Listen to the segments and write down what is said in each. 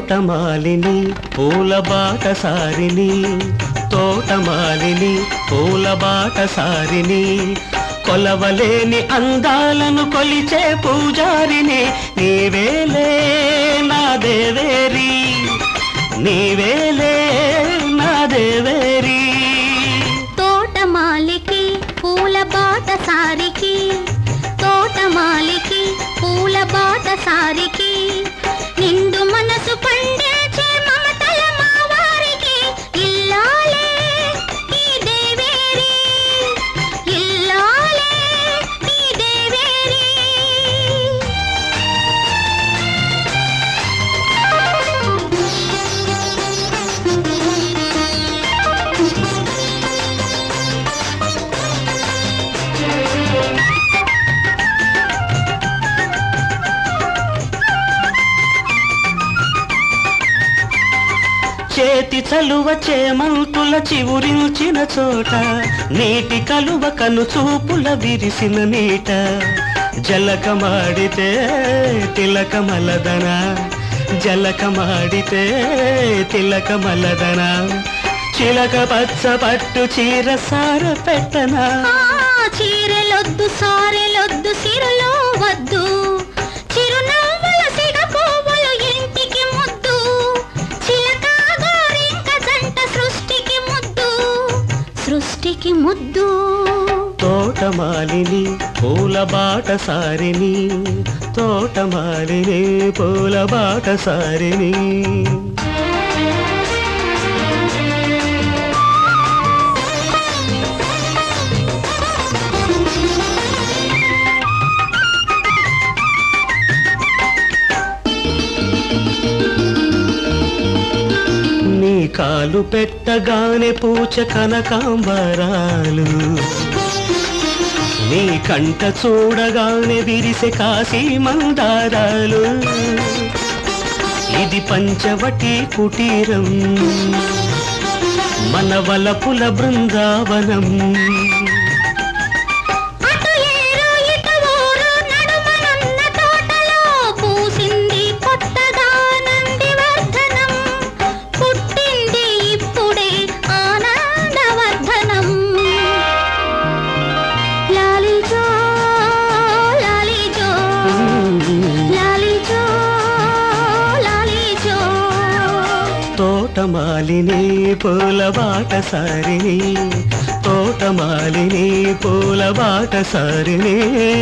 తోటమాలిని పూల బాటసారిని తోటమాలిని పూల బాటసారిని కొలవలేని అందాలను కొలిచే పూజారిని నీవేలే నా దేవేరి నీవేలే నా దేవేరి తోటమాలికి పూల బాట సారికి తోటమాలికి పూల బాట సారికి నిండు మనసు పండించే మమతల మా వారికి ఇల్లాలే ఈ దేవేరి ఇల్లాలే ఈ దేవేరి చేతి చలువ చేమంతుల చివురించిన చోట నీటి కలువ కను చూపుల విరిసిన నీట జలకమాడితే తిలకమలదన జలకమాడితే తిలకమలదన చిలక పచ్చ పట్టు చీర సార పెట్టనా ఆ చీరెలొద్దు సారెలొద్దు సిరలో వద్దు చిరునవ్వుల సిగ పువ్వులు ఇంటికి ముద్దు చిలక గోరింక జంట సృష్టికి ముద్దు సృష్టికి ముద్దు తోటమాలిని పూల బాట సారిని తోటమాలిని పూల బాట సారిని నీ కాలు పెట్టగానే పూచ కనకాంబరాలు నీ కంట చూడగానే విరిసె కాశీ మందారాలు ఇది పంచవటి కుటీరం మన వలపుల బృందావనం అటు ఏరు ఇటు ఊరు నడుమనున్న తోటలో పూసింది కొత్తగా నందివర్ధనం పుట్టింది ఇప్పుడే ఆనందవర్ధనం లాలిజో లాలిజో లాలిజో లాలిజో తోటమాలిని పూల బాట సారిని తోటమాలిని పూల బాట సారిని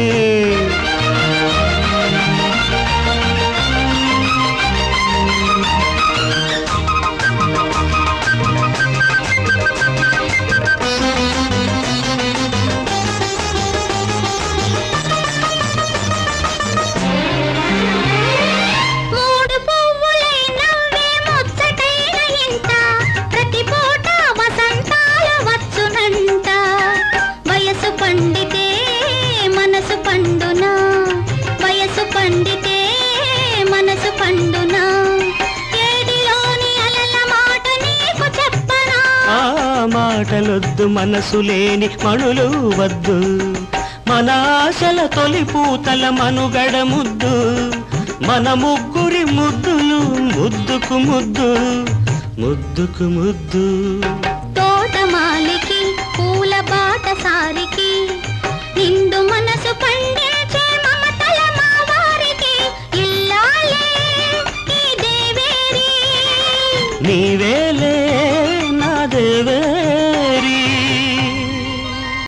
మూడు పువ్వులై నవ్వే ముచ్చటైన ఇంట ప్రతి పూట వసంతాల వచ్చునంట వయసు పండితే మనసు పండునా వయసు పండితే మనసు పండునా ఏడిలోని అలల మాట నీకు చెప్పనా ఆ మాటలొద్దు మనసు లేని మణులు వద్దు మన ఆశల తొలి పూతల మనుగడ ముద్దు మన ముగ్గురి ముద్దులు ముద్దుకు ముద్దు ముద్దుకు ముద్దు తోటమాలికి పూల బాట సారికి నిండు మనసు పండించే మమతల మా వారికి ఇల్లాలే ఈ దేవేరి నీవేలే నా దేవే